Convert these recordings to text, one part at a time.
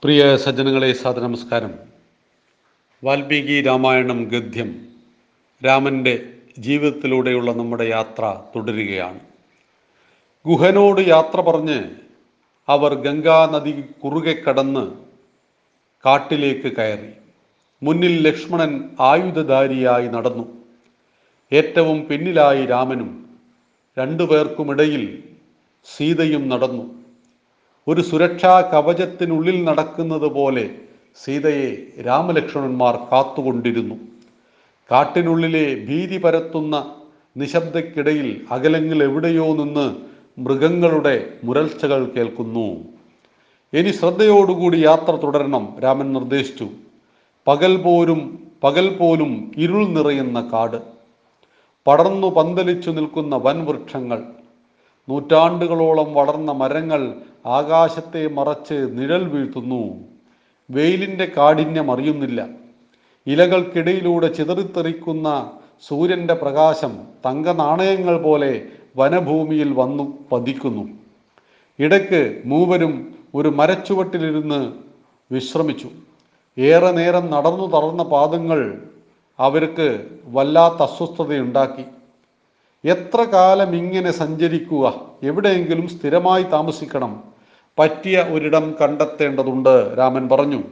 പ്രിയ സജ്ജനങ്ങളെ സാദനമസ്കാരം വാൽമീകി രാമായണം ഗദ്യം രാമൻ്റെ ജീവിതത്തിലൂടെയുള്ള നമ്മുടെ യാത്ര തുടരുകയാണ് ഗുഹനോട് യാത്ര പറഞ്ഞ് അവർ ഗംഗാ നദി കുറുകെ കടന്ന് കാട്ടിലേക്ക് കയറി മുന്നിൽ ലക്ഷ്മണൻ ആയുധധാരിയായി നടന്നു ഏറ്റവും പിന്നിലായി രാമനും രണ്ടുപേർക്കുമിടയിൽ സീതയും നടന്നു ഒരു സുരക്ഷാ കവചത്തിനുള്ളിൽ നടക്കുന്നത് പോലെ സീതയെ രാമലക്ഷ്മണന്മാർ കാത്തുകൊണ്ടിരുന്നു കാട്ടിനുള്ളിലെ ഭീതി പരത്തുന്ന നിശബ്ദക്കിടയിൽ അകലങ്ങൾ എവിടെയോ നിന്ന് മൃഗങ്ങളുടെ മുരൾച്ചകൾ കേൾക്കുന്നു ഇനി ശ്രദ്ധയോടുകൂടി യാത്ര തുടരണം രാമൻ നിർദ്ദേശിച്ചു പകൽ പോലും പകൽ പോലും ഇരുൾ നിറയുന്ന കാട് പടർന്നു പന്തലിച്ചു നിൽക്കുന്ന വൻവൃക്ഷങ്ങൾ നൂറ്റാണ്ടുകളോളം വളർന്ന മരങ്ങൾ ആകാശത്തെ മറച്ച് നിഴൽ വീഴ്ത്തുന്നു വെയിലിൻ്റെ കാഠിന്യം അറിയുന്നില്ല ഇലകൾക്കിടയിലൂടെ ചിതറിത്തെറിക്കുന്ന സൂര്യൻ്റെ പ്രകാശം തങ്ക നാണയങ്ങൾ പോലെ വനഭൂമിയിൽ വന്നു പതിക്കുന്നു ഇടയ്ക്ക് മൂവരും ഒരു മരച്ചുവട്ടിലിരുന്ന് വിശ്രമിച്ചു ഏറെ നേരം നടന്നു തളർന്ന പാദങ്ങൾ അവർക്ക് വല്ലാത്ത അസ്വസ്ഥതയുണ്ടാക്കി എത്ര കാലം ഇങ്ങനെ സഞ്ചരിക്കുക എവിടെയെങ്കിലും സ്ഥിരമായി താമസിക്കണം പറ്റിയ ഒരിടം കണ്ടെത്തേണ്ടതുണ്ട് രാമൻ പറഞ്ഞു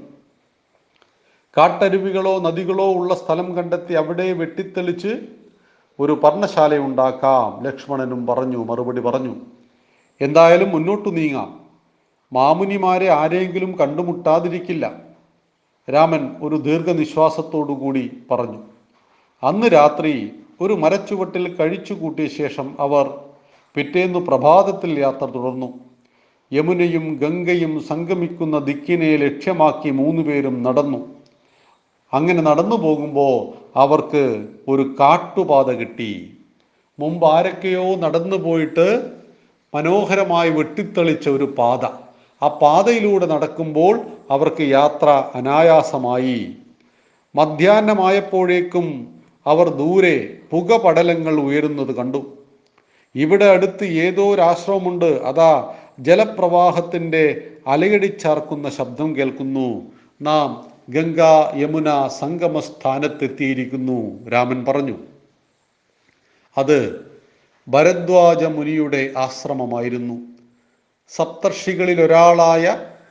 കാട്ടരുവികളോ നദികളോ ഉള്ള സ്ഥലം കണ്ടെത്തി അവിടെ വെട്ടിത്തെളിച്ച് ഒരു പർണശാല ഉണ്ടാക്കാം ലക്ഷ്മണനും പറഞ്ഞു മറുപടി പറഞ്ഞു എന്തായാലും മുന്നോട്ടു നീങ്ങാം മാമുനിമാരെ ആരെങ്കിലും കണ്ടുമുട്ടാതിരിക്കില്ല രാമൻ ഒരു ദീർഘനിശ്വാസത്തോടുകൂടി പറഞ്ഞു അന്ന് രാത്രി ഒരു മരച്ചുവട്ടിൽ കഴിച്ചു കൂട്ടിയ ശേഷം അവർ പിറ്റേന്നു പ്രഭാതത്തിൽ യാത്ര തുടർന്നു യമുനയും ഗംഗയും സംഗമിക്കുന്ന ദിക്കിനെ ലക്ഷ്യമാക്കി മൂന്നുപേരും നടന്നു അങ്ങനെ നടന്നു പോകുമ്പോൾ അവർക്ക് ഒരു കാട്ടുപാത കിട്ടി മുമ്പ് ആരൊക്കെയോ നടന്നു പോയിട്ട് മനോഹരമായി വെട്ടിത്തെളിച്ച ഒരു പാത ആ പാതയിലൂടെ നടക്കുമ്പോൾ അവർക്ക് യാത്ര അനായാസമായി മധ്യാഹ്നമായപ്പോഴേക്കും അവർ ദൂരെ പുകപടലങ്ങൾ ഉയരുന്നത് കണ്ടു ഇവിടെ അടുത്ത് ഏതോ ഒരു ആശ്രമമുണ്ട് അതാ ജലപ്രവാഹത്തിന്റെ അലയടിച്ചാർക്കുന്ന ശബ്ദം കേൾക്കുന്നു നാം ഗംഗ യമുന സംഗമ സ്ഥാനത്തെത്തിയിരിക്കുന്നു രാമൻ പറഞ്ഞു അത് ഭരദ്വാജ മുനിയുടെ ആശ്രമമായിരുന്നു സപ്തർഷികളിൽ ഒരാളായ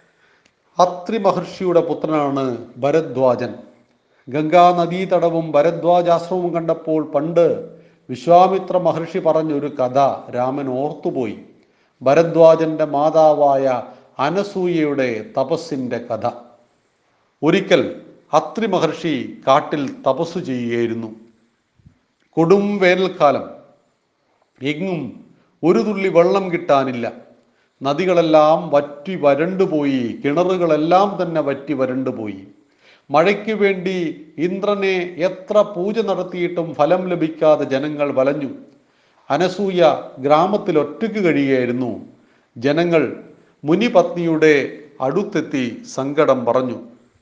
അത്രി മഹർഷിയുടെ പുത്രനാണ് ഭരദ്വാജൻ ഗംഗാ നദീതടവും ഭരദ്വാജാശ്രമവും കണ്ടപ്പോൾ പണ്ട് വിശ്വാമിത്ര മഹർഷി പറഞ്ഞൊരു കഥ രാമൻ ഓർത്തുപോയി ഭരദ്വാജന്റെ മാതാവായ അനസൂയയുടെ തപസ്സിന്റെ കഥ ഒരിക്കൽ അത്രി മഹർഷി കാട്ടിൽ തപസ്സു ചെയ്യുകയായിരുന്നു കൊടും വേനൽക്കാലം എങ്ങും ഒരു തുള്ളി വെള്ളം കിട്ടാനില്ല നദികളെല്ലാം വറ്റി വരണ്ടുപോയി കിണറുകളെല്ലാം തന്നെ വറ്റി വരണ്ടുപോയി മഴയ്ക്ക് വേണ്ടി ഇന്ദ്രനെ എത്ര പൂജ നടത്തിയിട്ടും ഫലം ലഭിക്കാതെ ജനങ്ങൾ വലഞ്ഞു അനസൂയ ഗ്രാമത്തിൽ ഒറ്റയ്ക്ക് കഴിയുകയായിരുന്നു ജനങ്ങൾ മുനിപത്നിയുടെ അടുത്തെത്തി സങ്കടം പറഞ്ഞു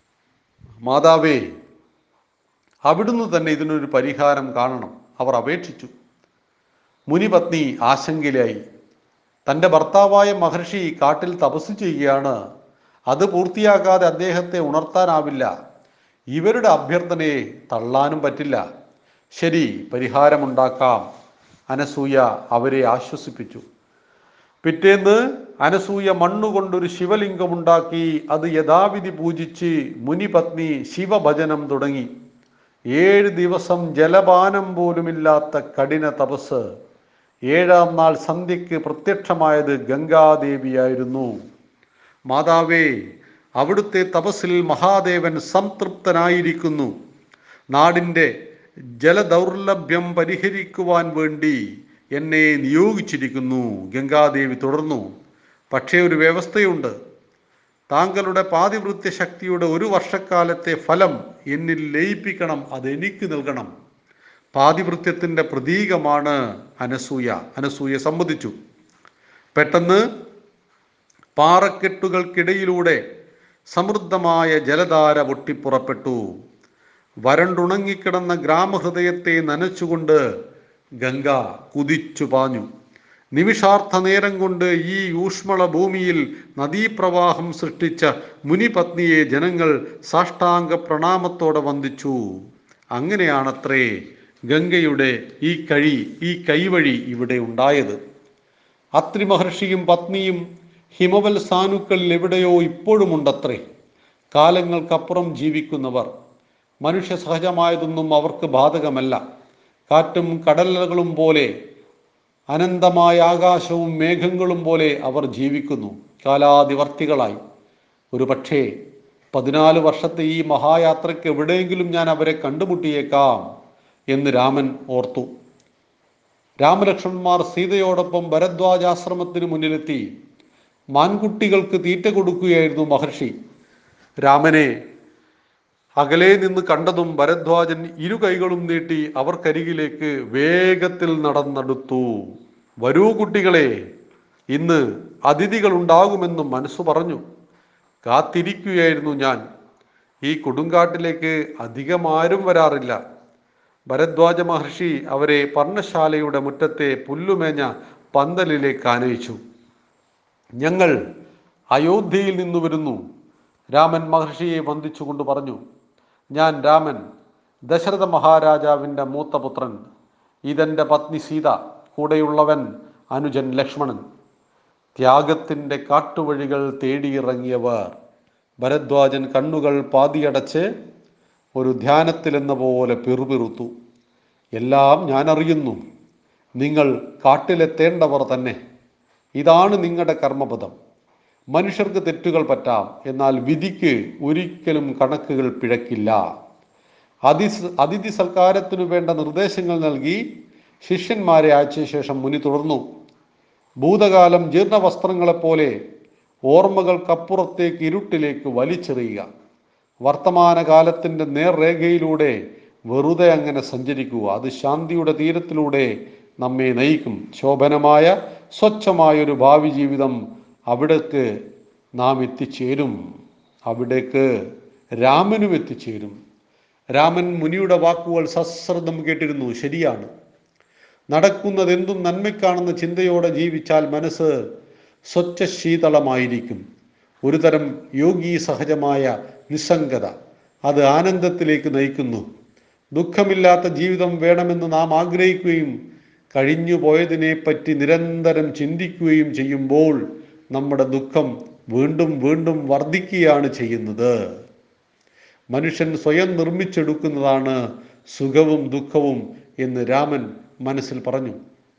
മാതാവേ അവിടുന്ന് തന്നെ ഇതിനൊരു പരിഹാരം കാണണം അവർ അപേക്ഷിച്ചു മുനിപത്നി ആശങ്കയിലായി തൻ്റെ ഭർത്താവായ മഹർഷി കാട്ടിൽ തപസ് ചെയ്യുകയാണ് അത് പൂർത്തിയാക്കാതെ അദ്ദേഹത്തെ ഉണർത്താനാവില്ല ഇവരുടെ അഭ്യർത്ഥനയെ തള്ളാനും പറ്റില്ല ശരി പരിഹാരമുണ്ടാക്കാം അനസൂയ അവരെ ആശ്വസിപ്പിച്ചു പിറ്റേന്ന് അനസൂയ മണ്ണുകൊണ്ടൊരു ശിവലിംഗമുണ്ടാക്കി അത് യഥാവിധി പൂജിച്ച് മുനിപത്നി ശിവഭജനം തുടങ്ങി ഏഴ് ദിവസം ജലപാനം പോലുമില്ലാത്ത കഠിന തപസ് ഏഴാം നാൾ സന്ധ്യയ്ക്ക് പ്രത്യക്ഷമായത് ഗംഗാദേവിയായിരുന്നു മാതാവേ അവിടുത്തെ തപസ്സിൽ മഹാദേവൻ സംതൃപ്തനായിരിക്കുന്നു നാടിൻ്റെ ജലദൗർലഭ്യം പരിഹരിക്കുവാൻ വേണ്ടി എന്നെ നിയോഗിച്ചിരിക്കുന്നു ഗംഗാദേവി തുടർന്നു പക്ഷേ ഒരു വ്യവസ്ഥയുണ്ട് താങ്കളുടെ പാതിവൃത്യ ശക്തിയുടെ ഒരു വർഷക്കാലത്തെ ഫലം എന്നിൽ ലയിപ്പിക്കണം അതെനിക്ക് നൽകണം പാതിവൃത്യത്തിൻ്റെ പ്രതീകമാണ് അനസൂയ അനസൂയ സമ്മതിച്ചു പെട്ടെന്ന് പാറക്കെട്ടുകൾക്കിടയിലൂടെ സമൃദ്ധമായ ജലധാര പൊട്ടിപ്പുറപ്പെട്ടു വരണ്ടുണങ്ങിക്കിടന്ന ഗ്രാമഹൃദയത്തെ നനച്ചുകൊണ്ട് ഗംഗ കുതിച്ചു പാഞ്ഞു നിമിഷാർത്ഥ നേരം കൊണ്ട് ഈ ഊഷ്മള ഭൂമിയിൽ നദീപ്രവാഹം സൃഷ്ടിച്ച മുനിപത്നിയെ ജനങ്ങൾ സാഷ്ടാംഗ പ്രണാമത്തോടെ വന്ദിച്ചു അങ്ങനെയാണത്രേ ഗംഗയുടെ ഈ കഴി ഈ കൈവഴി ഇവിടെ ഉണ്ടായത് അത്രി മഹർഷിയും പത്നിയും ഹിമവൽ സാനുക്കളിൽ എവിടെയോ ഇപ്പോഴുമുണ്ടത്രേ കാലങ്ങൾക്കപ്പുറം ജീവിക്കുന്നവർ മനുഷ്യ സഹജമായതൊന്നും അവർക്ക് ബാധകമല്ല കാറ്റും കടലുകളും പോലെ അനന്തമായ ആകാശവും മേഘങ്ങളും പോലെ അവർ ജീവിക്കുന്നു കാലാതിവർത്തികളായി ഒരു പക്ഷേ പതിനാല് വർഷത്തെ ഈ മഹായാത്രയ്ക്ക് എവിടെയെങ്കിലും ഞാൻ അവരെ കണ്ടുമുട്ടിയേക്കാം എന്ന് രാമൻ ഓർത്തു രാമലക്ഷ്മണന്മാർ സീതയോടൊപ്പം ഭരദ്വാജാശ്രമത്തിന് മുന്നിലെത്തി മാൻകുട്ടികൾക്ക് തീറ്റ കൊടുക്കുകയായിരുന്നു മഹർഷി രാമനെ അകലെ നിന്ന് കണ്ടതും ഭരദ്വാജൻ ഇരു കൈകളും നീട്ടി അവർക്കരികിലേക്ക് വേഗത്തിൽ നടന്നെടുത്തു വരൂ കുട്ടികളെ ഇന്ന് അതിഥികൾ ഉണ്ടാകുമെന്നും മനസ്സു പറഞ്ഞു കാത്തിരിക്കുകയായിരുന്നു ഞാൻ ഈ കൊടുങ്കാട്ടിലേക്ക് അധികമാരും വരാറില്ല ഭരദ്വാജ മഹർഷി അവരെ പർണശാലയുടെ മുറ്റത്തെ പുല്ലുമേഞ്ഞ പന്തലിലേക്ക് ആനയിച്ചു ഞങ്ങൾ അയോധ്യയിൽ നിന്ന് വരുന്നു രാമൻ മഹർഷിയെ വന്ദിച്ചുകൊണ്ട് പറഞ്ഞു ഞാൻ രാമൻ ദശരഥ മഹാരാജാവിൻ്റെ മൂത്ത പുത്രൻ ഇതെൻ്റെ പത്നി സീത കൂടെയുള്ളവൻ അനുജൻ ലക്ഷ്മണൻ ത്യാഗത്തിൻ്റെ കാട്ടുവഴികൾ തേടിയിറങ്ങിയവർ ഭരദ്വാജൻ കണ്ണുകൾ പാതിയടച്ച് ഒരു ധ്യാനത്തിലെന്ന പോലെ പിറുപിറുത്തു എല്ലാം ഞാൻ അറിയുന്നു നിങ്ങൾ കാട്ടിലെത്തേണ്ടവർ തന്നെ ഇതാണ് നിങ്ങളുടെ കർമ്മപദം മനുഷ്യർക്ക് തെറ്റുകൾ പറ്റാം എന്നാൽ വിധിക്ക് ഒരിക്കലും കണക്കുകൾ പിഴക്കില്ല അതി അതിഥി സൽക്കാരത്തിനു വേണ്ട നിർദ്ദേശങ്ങൾ നൽകി ശിഷ്യന്മാരെ അയച്ച ശേഷം മുനി തുടർന്നു ഭൂതകാലം ജീർണ വസ്ത്രങ്ങളെപ്പോലെ ഓർമ്മകൾക്കപ്പുറത്തേക്ക് ഇരുട്ടിലേക്ക് വലിച്ചെറിയുക വർത്തമാനകാലത്തിൻ്റെ നേർരേഖയിലൂടെ വെറുതെ അങ്ങനെ സഞ്ചരിക്കുക അത് ശാന്തിയുടെ തീരത്തിലൂടെ നമ്മെ നയിക്കും ശോഭനമായ സ്വച്ഛമായൊരു ഭാവി ജീവിതം അവിടേക്ക് നാം എത്തിച്ചേരും അവിടേക്ക് രാമനും എത്തിച്ചേരും രാമൻ മുനിയുടെ വാക്കുകൾ സശ്രദ്ധം കേട്ടിരുന്നു ശരിയാണ് നടക്കുന്നതെന്തും നന്മയ്ക്കാണെന്ന ചിന്തയോടെ ജീവിച്ചാൽ മനസ്സ് സ്വച്ഛ ശീതളമായിരിക്കും ഒരുതരം യോഗി സഹജമായ നിസ്സംഗത അത് ആനന്ദത്തിലേക്ക് നയിക്കുന്നു ദുഃഖമില്ലാത്ത ജീവിതം വേണമെന്ന് നാം ആഗ്രഹിക്കുകയും കഴിഞ്ഞു പോയതിനെ പറ്റി നിരന്തരം ചിന്തിക്കുകയും ചെയ്യുമ്പോൾ നമ്മുടെ ദുഃഖം വീണ്ടും വീണ്ടും വർദ്ധിക്കുകയാണ് ചെയ്യുന്നത് മനുഷ്യൻ സ്വയം നിർമ്മിച്ചെടുക്കുന്നതാണ് സുഖവും ദുഃഖവും എന്ന് രാമൻ മനസ്സിൽ പറഞ്ഞു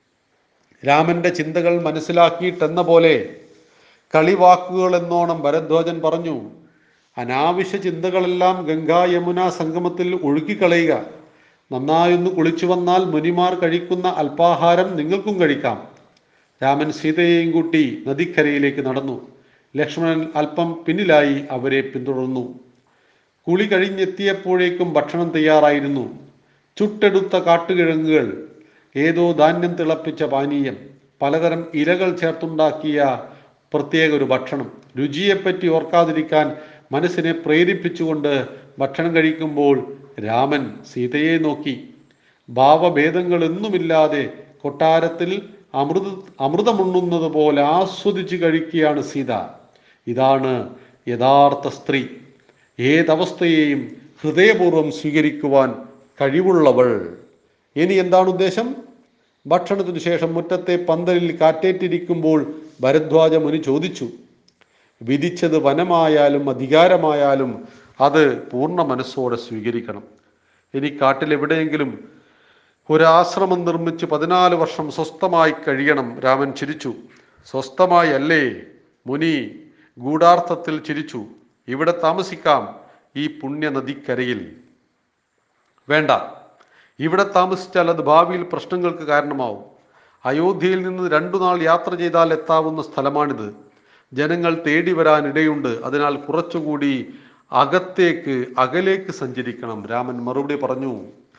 രാമന്റെ ചിന്തകൾ മനസ്സിലാക്കിയിട്ടെന്ന പോലെ കളിവാക്കുകൾ എന്നോണം ഭരദ്വാജൻ പറഞ്ഞു അനാവശ്യ ചിന്തകളെല്ലാം ഗംഗാ യമുന സംഗമത്തിൽ ഒഴുക്കിക്കളയുക നന്നായൊന്ന് കുളിച്ചു വന്നാൽ മുനിമാർ കഴിക്കുന്ന അല്പാഹാരം നിങ്ങൾക്കും കഴിക്കാം രാമൻ സീതയെയും കൂട്ടി നദിക്കരയിലേക്ക് നടന്നു ലക്ഷ്മണൻ അല്പം പിന്നിലായി അവരെ പിന്തുടർന്നു കുളി കഴിഞ്ഞെത്തിയപ്പോഴേക്കും ഭക്ഷണം തയ്യാറായിരുന്നു ചുട്ടെടുത്ത കാട്ടുകിഴങ്ങുകൾ ഏതോ ധാന്യം തിളപ്പിച്ച പാനീയം പലതരം ഇലകൾ ചേർത്തുണ്ടാക്കിയ പ്രത്യേക ഒരു ഭക്ഷണം രുചിയെപ്പറ്റി ഓർക്കാതിരിക്കാൻ മനസ്സിനെ പ്രേരിപ്പിച്ചുകൊണ്ട് ഭക്ഷണം കഴിക്കുമ്പോൾ രാമൻ സീതയെ നോക്കി ഭാവഭേദങ്ങളൊന്നുമില്ലാതെ കൊട്ടാരത്തിൽ അമൃത അമൃതമുണ്ണുന്നത് പോലെ ആസ്വദിച്ച് കഴിക്കുകയാണ് സീത ഇതാണ് യഥാർത്ഥ സ്ത്രീ ഏതവസ്ഥയെയും ഹൃദയപൂർവ്വം സ്വീകരിക്കുവാൻ കഴിവുള്ളവൾ ഇനി എന്താണ് ഉദ്ദേശം ഭക്ഷണത്തിനു ശേഷം മുറ്റത്തെ പന്തലിൽ കാറ്റേറ്റിരിക്കുമ്പോൾ ഭരദ്വാജ മുനി ചോദിച്ചു വിധിച്ചത് വനമായാലും അധികാരമായാലും അത് പൂർണ്ണ മനസ്സോടെ സ്വീകരിക്കണം ഇനി കാട്ടിലെവിടെയെങ്കിലും ഒരാശ്രമം നിർമ്മിച്ച് പതിനാല് വർഷം സ്വസ്ഥമായി കഴിയണം രാമൻ ചിരിച്ചു സ്വസ്ഥമായി അല്ലേ മുനി ഗൂഢാർത്ഥത്തിൽ ചിരിച്ചു ഇവിടെ താമസിക്കാം ഈ പുണ്യ നദിക്കരയിൽ വേണ്ട ഇവിടെ താമസിച്ചാൽ അത് ഭാവിയിൽ പ്രശ്നങ്ങൾക്ക് കാരണമാവും അയോധ്യയിൽ നിന്ന് രണ്ടു നാൾ യാത്ര ചെയ്താൽ എത്താവുന്ന സ്ഥലമാണിത് ജനങ്ങൾ തേടി വരാൻ ഇടയുണ്ട് അതിനാൽ കുറച്ചുകൂടി അകത്തേക്ക് അകലേക്ക് സഞ്ചരിക്കണം രാമൻ മറുപടി പറഞ്ഞു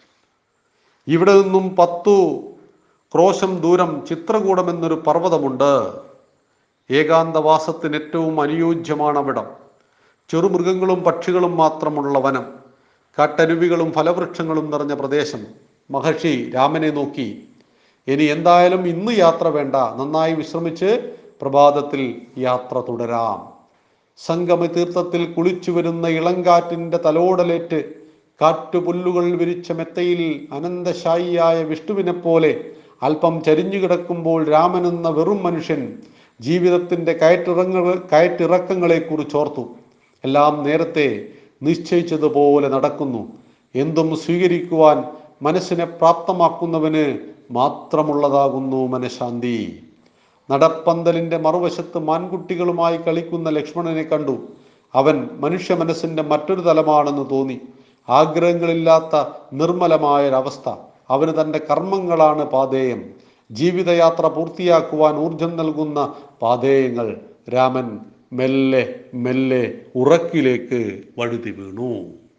ഇവിടെ നിന്നും പത്തു ക്രോശം ദൂരം ചിത്രകൂടം എന്നൊരു പർവ്വതമുണ്ട് ഏകാന്തവാസത്തിന് ഏറ്റവും അനുയോജ്യമാണ് അവിടം ചെറുമൃഗങ്ങളും പക്ഷികളും മാത്രമുള്ള വനം കാട്ടരുവികളും ഫലവൃക്ഷങ്ങളും നിറഞ്ഞ പ്രദേശം മഹർഷി രാമനെ നോക്കി ഇനി എന്തായാലും ഇന്ന് യാത്ര വേണ്ട നന്നായി വിശ്രമിച്ച് പ്രഭാതത്തിൽ യാത്ര തുടരാം സംഗമ തീർത്ഥത്തിൽ കുളിച്ചു വരുന്ന ഇളങ്കാറ്റിന്റെ തലോടലേറ്റ് കാറ്റുപുല്ലുകൾ വിരിച്ച മെത്തയിൽ അനന്തശായിയായ വിഷ്ണുവിനെ പോലെ അല്പം ചരിഞ്ഞു കിടക്കുമ്പോൾ രാമൻ എന്ന വെറും മനുഷ്യൻ ജീവിതത്തിന്റെ കയറ്റിറങ്ങ കയറ്റിറക്കങ്ങളെ കുറിച്ചോർത്തു എല്ലാം നേരത്തെ നിശ്ചയിച്ചതുപോലെ നടക്കുന്നു എന്തും സ്വീകരിക്കുവാൻ മനസ്സിനെ പ്രാപ്തമാക്കുന്നവന് മാത്രമുള്ളതാകുന്നു മനഃശാന്തി നടപ്പന്തലിന്റെ മറുവശത്ത് മാൻകുട്ടികളുമായി കളിക്കുന്ന ലക്ഷ്മണനെ കണ്ടു അവൻ മനുഷ്യ മനസ്സിന്റെ മറ്റൊരു തലമാണെന്ന് തോന്നി ആഗ്രഹങ്ങളില്ലാത്ത നിർമ്മലമായൊരവസ്ഥ അവന് തന്റെ കർമ്മങ്ങളാണ് പാതേയം ജീവിതയാത്ര പൂർത്തിയാക്കുവാൻ ഊർജം നൽകുന്ന പാതേയങ്ങൾ രാമൻ മെല്ലെ മെല്ലെ ഉറക്കിലേക്ക് വഴുതി വീണു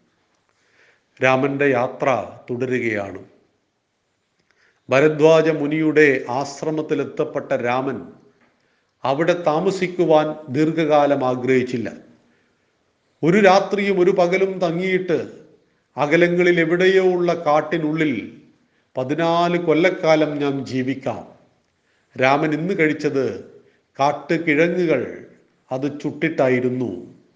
രാമന്റെ യാത്ര തുടരുകയാണ് ഭരദ്വാജ മുനിയുടെ ആശ്രമത്തിലെത്തപ്പെട്ട രാമൻ അവിടെ താമസിക്കുവാൻ ദീർഘകാലം ആഗ്രഹിച്ചില്ല ഒരു രാത്രിയും ഒരു പകലും തങ്ങിയിട്ട് അകലങ്ങളിൽ എവിടെയോ ഉള്ള കാട്ടിനുള്ളിൽ പതിനാല് കൊല്ലക്കാലം ഞാൻ ജീവിക്കാം രാമൻ ഇന്ന് കഴിച്ചത് കാട്ടുകിഴങ്ങുകൾ അത് ചുട്ടിട്ടായിരുന്നു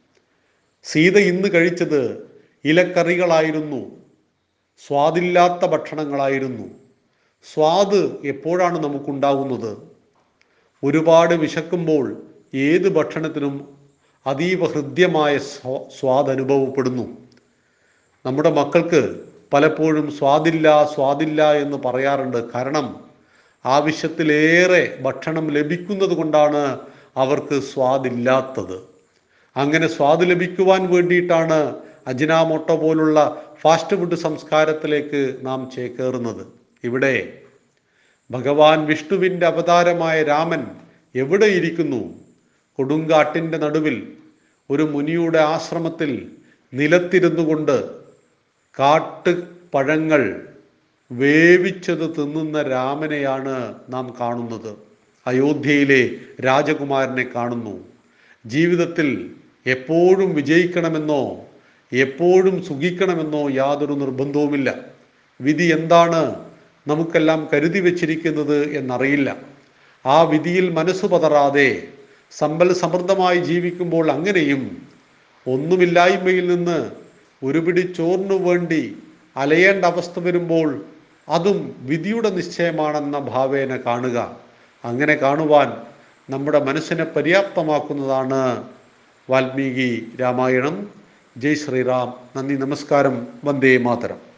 സീത ഇന്ന് കഴിച്ചത് ഇലക്കറികളായിരുന്നു സ്വാദില്ലാത്ത ഭക്ഷണങ്ങളായിരുന്നു സ്വാദ് എപ്പോഴാണ് നമുക്കുണ്ടാകുന്നത് ഒരുപാട് വിശക്കുമ്പോൾ ഏത് ഭക്ഷണത്തിനും അതീവ ഹൃദ്യമായ സ്വാ സ്വാദ് അനുഭവപ്പെടുന്നു നമ്മുടെ മക്കൾക്ക് പലപ്പോഴും സ്വാദില്ല സ്വാദില്ല എന്ന് പറയാറുണ്ട് കാരണം ആവശ്യത്തിലേറെ ഭക്ഷണം ലഭിക്കുന്നത് കൊണ്ടാണ് അവർക്ക് സ്വാദില്ലാത്തത് അങ്ങനെ സ്വാദ് ലഭിക്കുവാൻ വേണ്ടിയിട്ടാണ് അജിനാമോട്ടോ പോലുള്ള ഫാസ്റ്റ് ഫുഡ് സംസ്കാരത്തിലേക്ക് നാം ചേക്കേറുന്നത് ഇവിടെ ഭഗവാൻ വിഷ്ണുവിൻ്റെ അവതാരമായ രാമൻ എവിടെ ഇരിക്കുന്നു കൊടുങ്കാട്ടിൻ്റെ നടുവിൽ ഒരു മുനിയുടെ ആശ്രമത്തിൽ നിലത്തിരുന്നു കൊണ്ട് കാട്ട് പഴങ്ങൾ വേവിച്ചത് തിന്നുന്ന രാമനെയാണ് നാം കാണുന്നത് അയോധ്യയിലെ രാജകുമാരനെ കാണുന്നു ജീവിതത്തിൽ എപ്പോഴും വിജയിക്കണമെന്നോ എപ്പോഴും സുഖിക്കണമെന്നോ യാതൊരു നിർബന്ധവുമില്ല വിധി എന്താണ് നമുക്കെല്ലാം കരുതി വച്ചിരിക്കുന്നത് എന്നറിയില്ല ആ വിധിയിൽ മനസ്സ് പതറാതെ സമ്പൽ സമൃദ്ധമായി ജീവിക്കുമ്പോൾ അങ്ങനെയും ഒന്നുമില്ലായ്മയിൽ നിന്ന് ഒരു പിടി ചോറിനു വേണ്ടി അലയേണ്ട അവസ്ഥ വരുമ്പോൾ അതും വിധിയുടെ നിശ്ചയമാണെന്ന ഭാവേന കാണുക അങ്ങനെ കാണുവാൻ നമ്മുടെ മനസ്സിനെ പര്യാപ്തമാക്കുന്നതാണ് വാൽമീകി രാമായണം ജയ് ശ്രീറാം നന്ദി നമസ്കാരം വന്ദേ മാതരം